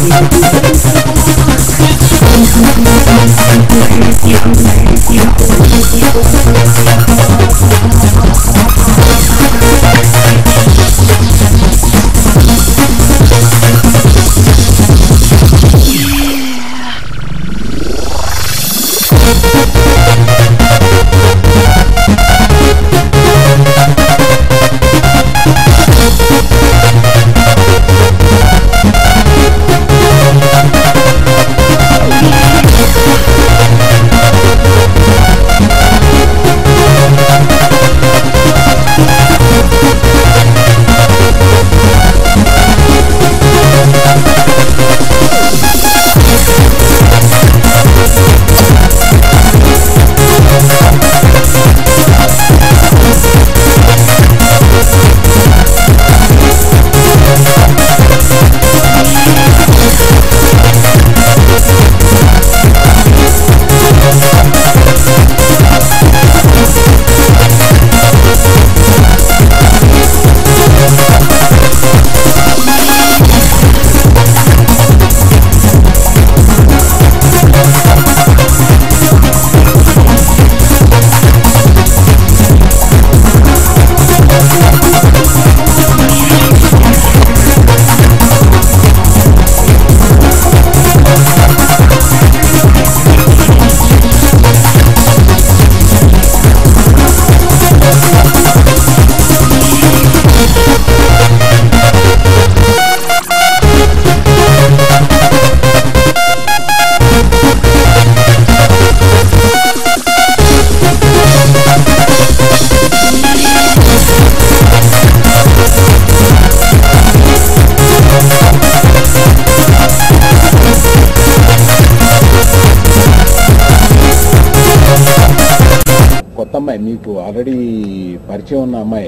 కొత్త అమ్మాయి మీకు ఆల్రెడీ పరిచయం ఉన్న అమ్మాయి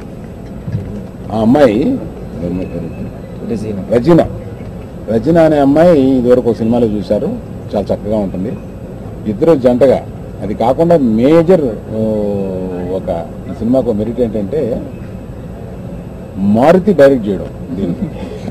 ఆ అమ్మాయి రజీన రజీన అనే అమ్మాయి ఇదివరకు ఒక సినిమాలో చూశారు చాలా చక్కగా ఉంటుంది ఇద్దరు జంటగా అది కాకుండా మేజర్ ఒక ఈ సినిమాకు మెరిట్ ఏంటంటే మారుతి డైరెక్ట్ చేయడం దీన్ని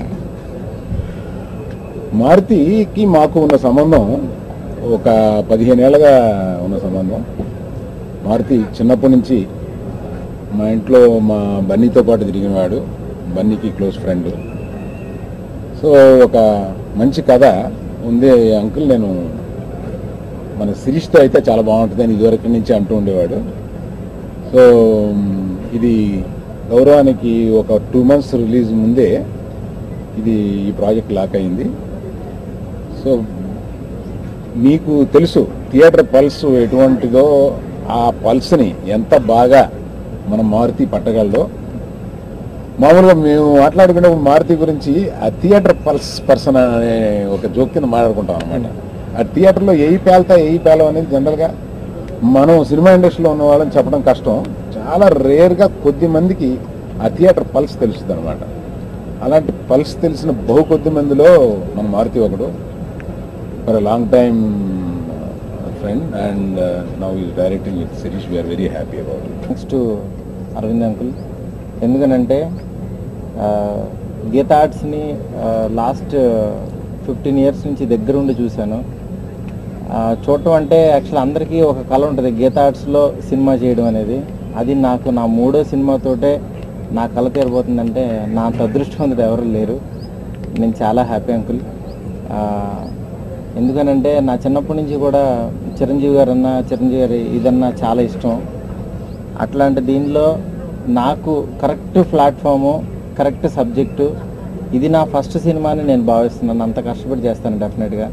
మారుతికి మాకు ఉన్న సంబంధం ఒక పదిహేను ఏళ్ళగా ఉన్న సంబంధం మారుతి చిన్నప్పటి నుంచి మా ఇంట్లో మా బన్నీతో పాటు తిరిగినవాడు బన్నీకి క్లోజ్ ఫ్రెండ్ సో ఒక మంచి కథ ఉంది అంకుల్ నేను మన సిరీస్తో అయితే చాలా బాగుంటుంది అని ఇదివరకు నుంచి అంటూ ఉండేవాడు సో మ్, ఇది గౌరవానికి ఒక టూ మంత్స్ రిలీజ్ ముందే ఇది ఈ ప్రాజెక్ట్ లాక్ అయింది సో మీకు తెలుసు థియేటర్ పల్స్ ఎటువంటిదో ఆ పల్స్ని ఎంత బాగా మనం మారుతి పట్టగలదో మామూలుగా మేము మాట్లాడుకునేప్పుడు మారుతి గురించి ఆ థియేటర్ పల్స్ పర్సన్ అనే ఒక జోక్ కింద మాట్లాడుకుంటాం అనమాట ఆ థియేటర్లో ఎయి పేల్తా ఎయి పేలం అనేది జనరల్గా మనం సినిమా ఇండస్ట్రీలో ఉన్న వాళ్ళని చెప్పడం కష్టం చాలా రేర్గా కొద్ది మందికి ఆ థియేటర్ పల్స్ తెలుస్తుంది అనమాట అలాంటి పల్స్ తెలిసిన బహు కొద్ది మందిలో మన మారుతి ఒకడు for long time friend and now is directing with Sirish we are very happy about it next Aravind uncle ఎందుకనంటే ఆ, గీత ఆర్ట్స్ని లాస్ట్ ఫిఫ్టీన్ ఇయర్స్ నుంచి దగ్గరుండి చూశాను ఆ, చూడటం అంటే యాక్చువల్ అందరికీ ఒక కళ ఉంటుంది గీత ఆర్ట్స్లో సినిమా చేయడం అనేది అది నాకు నా మూడో సినిమాతోటే నా కళ తీరబోతుందంటే నా అంత అదృష్టవంతుడు ఎవరు లేరు నేను చాలా హ్యాపీ అంకుల్ ఆ, ఎందుకనంటే నా చిన్నప్పటి నుంచి కూడా చిరంజీవి గారు అన్న చిరంజీవి గారి ఇదన్నా చాలా ఇష్టం అట్లాంటి దీనిలో నాకు కరెక్ట్ ప్లాట్ఫాము కరెక్ట్ సబ్జెక్టు ఇది నా ఫస్ట్ సినిమా అని నేను భావిస్తున్నాను అంత కష్టపడి చేస్తాను డెఫినెట్గా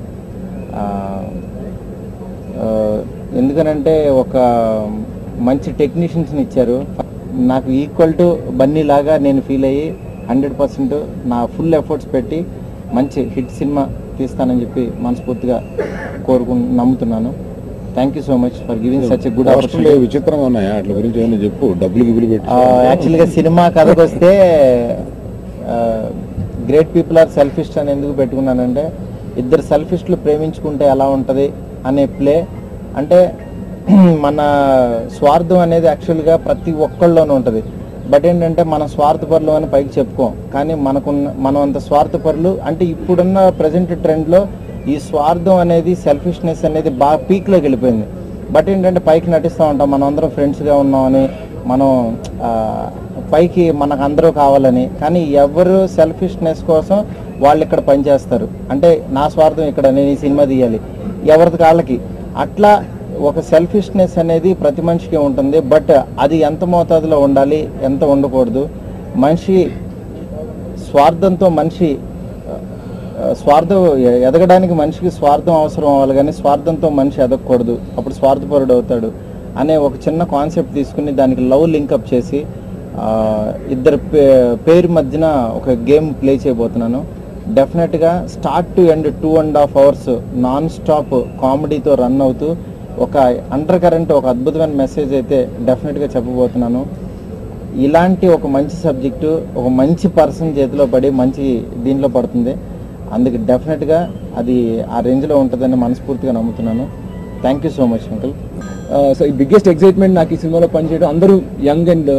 ఎందుకనంటే ఒక మంచి టెక్నీషియన్స్ని ఇచ్చారు నాకు ఈక్వల్ టు బన్నీ లాగా నేను ఫీల్ అయ్యి హండ్రెడ్ పర్సెంట్ నా ఫుల్ ఎఫర్ట్స్ పెట్టి మంచి హిట్ సినిమా తీస్తానని చెప్పి మనస్ఫూర్తిగా కోరుకు నమ్ముతున్నాను thank you so much for giving such a good పోస్టర్లు ఆపర్చునిటీ విచిత్రంగా ఉన్నాయి వాటి గురించి ఏమైనా చెప్పు డబ్బులు గిబ్బులు పెట్టి యాక్చువల్గా సినిమా కథకు వస్తే గ్రేట్ పీపుల్ ఆర్ సెల్ఫిస్ట్ అని ఎందుకు పెట్టుకున్నానంటే ఇద్దరు సెల్ఫిస్టులు ప్రేమించుకుంటే ఎలా ఉంటుంది అనే ప్లే అంటే మన స్వార్థం అనేది యాక్చువల్గా ప్రతి ఒక్కళ్ళలోనూ ఉంటుంది బట్ ఏంటంటే మన స్వార్థపరులు అని పైకి చెప్పుకోం కానీ మనకున్న మనం అంత స్వార్థపరులు అంటే ఇప్పుడున్న ప్రజెంట్ ట్రెండ్లో ఈ స్వార్థం అనేది సెల్ఫిష్నెస్ అనేది బాగా పీక్లోకి వెళ్ళిపోయింది బట్ ఏంటంటే పైకి నటిస్తూ ఉంటాం మనం అందరం ఫ్రెండ్స్గా ఉన్నామని మనం ఆ, పైకి మనకు అందరూ కావాలని కానీ ఎవరు సెల్ఫిష్నెస్ కోసం వాళ్ళు ఇక్కడ పనిచేస్తారు అంటే నా స్వార్థం ఇక్కడ నేను ఈ సినిమా తీయాలి ఎవరిది కాళ్ళకి అట్లా ఒక సెల్ఫిష్నెస్ అనేది ప్రతి మనిషికి ఉంటుంది బట్ అది ఎంత మోతాదులో ఉండాలి ఎంత ఉండకూడదు మనిషి స్వార్థంతో మనిషి ఆ, స్వార్థం ఎ- ఎదగడానికి మనిషికి స్వార్థం అవసరం అవ్వాలి కానీ స్వార్థంతో మనిషి ఎదగకూడదు అప్పుడు స్వార్థపరుడు అవుతాడు అనే ఒక చిన్న కాన్సెప్ట్ తీసుకుని దానికి లవ్ లింకప్ చేసి ఆ, ఇద్దరు పే- పేరు మధ్యన ఒక గేమ్ ప్లే చేయబోతున్నాను డెఫినెట్గా start to end two and half hours non stop కామెడీతో రన్ అవుతూ ఒక అండర్ కరెంట్ ఒక అద్భుతమైన మెసేజ్ అయితే డెఫినెట్గా చెప్పబోతున్నాను ఇలాంటి ఒక మంచి సబ్జెక్టు ఒక మంచి పర్సన్ చేతిలో పడి మంచి దీంట్లో పడుతుంది అందుకే డెఫినెట్గా అది ఆ రేంజ్లో ఉంటుందని మనస్ఫూర్తిగా నమ్ముతున్నాను thank you so much uncle so ఈ బిగ్గెస్ట్ ఎక్సైట్మెంట్ నాకు ఈ సినిమాలో పనిచేయడం అందరూ యంగ్ అండ్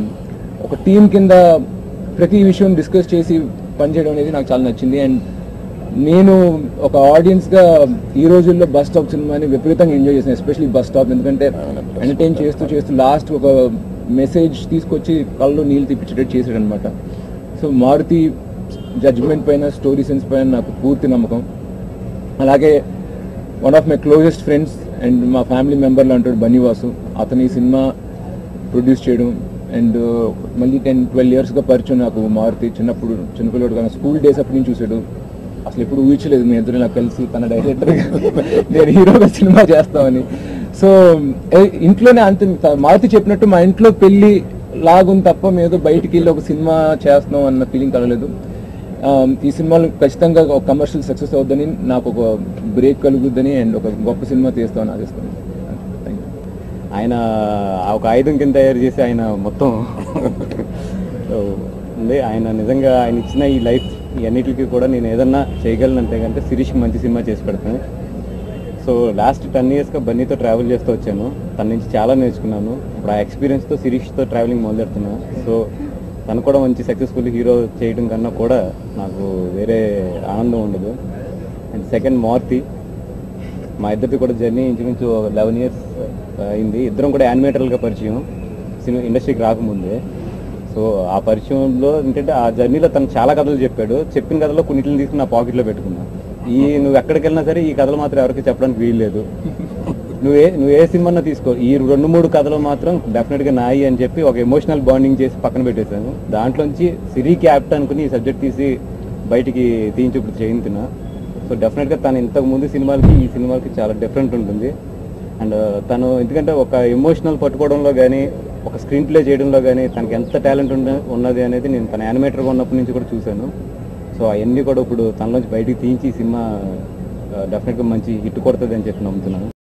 ఒక టీం కింద ప్రతి విషయం డిస్కస్ చేసి పనిచేయడం అనేది నాకు చాలా నచ్చింది అండ్ నేను ఒక ఆడియన్స్గా ఈ రోజుల్లో బస్ స్టాప్ సినిమాని విపరీతంగా ఎంజాయ్ చేశాను ఎస్పెషల్లీ బస్ స్టాప్ ఎందుకంటే ఎంటర్టైన్ చేస్తూ చేస్తూ లాస్ట్ ఒక మెసేజ్ తీసుకొచ్చి కళ్ళు నీళ్ళు తిప్పించేటట్టు చేశాడు అనమాట సో మారుతి జడ్జ్మెంట్ పైన స్టోరీ సెన్స్ పైన నాకు పూర్తి నమ్మకం అలాగే one of my closest friends and మా ఫ్యామిలీ మెంబర్లు అంటాడు బన్నీవాసు అతను ఈ సినిమా ప్రొడ్యూస్ చేయడం అండ్ మళ్ళీ టెన్ ట్వెల్వ్ ఇయర్స్గా పరిచయం నాకు మారుతి చిన్నప్పుడు చిన్నపిల్లడు కానీ స్కూల్ డేస్ అప్పటి నుంచి చూసాడు అసలు ఎప్పుడు ఊహించలేదు మీ ఇద్దరు నాకు కలిసి తన డైరెక్టర్ నేను హీరోగా సినిమా చేస్తామని సో ఇంట్లోనే అంత మారుతి చెప్పినట్టు మా ఇంట్లో పెళ్లి లాగుంది తప్ప మేము బయటికి వెళ్ళి ఒక సినిమా చేస్తున్నాం అన్న ఫీలింగ్ కలగలేదు ఆ, ఈ సినిమాలో ఖచ్చితంగా ఒక కమర్షియల్ సక్సెస్ అవుద్దని నాకు ఒక బ్రేక్ కలుగుద్దని అండ్ ఒక గొప్ప సినిమా తీస్తామని ఆశిస్తాను థ్యాంక్ యూ ఆయన ఆ ఒక ఆయుధం కింద తయారు చేసి ఆయన మొత్తం సో, ఉంది ఆయన నిజంగా ఆయన ఇచ్చిన ఈ లైఫ్ ఈ అన్నిటికీ కూడా నేను ఏదన్నా చేయగలనంటే కనుక శిరీష్ మంచి సినిమా చేసి పెడతాను సో లాస్ట్ టెన్ ఇయర్స్గా బన్నీతో ట్రావెల్ చేస్తూ వచ్చాను తన నుంచి చాలా నేర్చుకున్నాను ఇప్పుడు ఆ ఎక్స్పీరియన్స్తో శిరీష్తో ట్రావెలింగ్ మొదలెడుతున్నాను సో తను కూడా మంచి సక్సెస్ఫుల్ హీరో చేయడం కన్నా కూడా నాకు వేరే ఆనందం ఉండదు అండ్ సెకండ్ మారుతి మా ఇద్దరిది కూడా జర్నీ ఇంచుమించు లెవెన్ ఇయర్స్ అయింది ఇద్దరం కూడా యానిమేటర్లుగా పరిచయం సినిమా ఇండస్ట్రీకి రాకముందే సో ఆ పరిచయంలో ఏంటంటే ఆ జర్నీలో తను చాలా కథలు చెప్పాడు చెప్పిన కథలో కొన్నిటిని తీసుకుని నా పాకెట్లో పెట్టుకున్నా ఈ నువ్వు ఎక్కడికి వెళ్ళినా సరే ఈ కథలు మాత్రం ఎవరికి చెప్పడానికి వీలు లేదు నువ్వు ఏ నువ్వు ఏ సినిమా తీసుకో ఈ రెండు మూడు కథలు మాత్రం డెఫినెట్గా నాయి అని చెప్పి ఒక ఎమోషనల్ బాండింగ్ చేసి పక్కన పెట్టేశాను దాంట్లోంచి సిరీ క్యాప్ట్ అనుకుని ఈ సబ్జెక్ట్ తీసి బయటికి తీయించి ఇప్పుడు చేయించిన సో డెఫినెట్గా తను ఇంతకు ముందు సినిమాలకి ఈ సినిమాలకి చాలా డిఫరెంట్ ఉంటుంది అండ్ తను ఎందుకంటే ఒక ఎమోషనల్ పట్టుకోవడంలో కానీ ఒక స్క్రీన్ ప్లే చేయడంలో కానీ తనకి ఎంత టాలెంట్ ఉన్న ఉన్నది అనేది నేను తన యానిమేటర్గా ఉన్నప్పటి నుంచి కూడా చూశాను సో అవన్నీ కూడా ఇప్పుడు తనలోంచి బయటికి తీయించి ఈ సినిమా డెఫినెట్గా మంచి హిట్ కొడుతుంది అని చెప్పి నమ్ముతున్నాను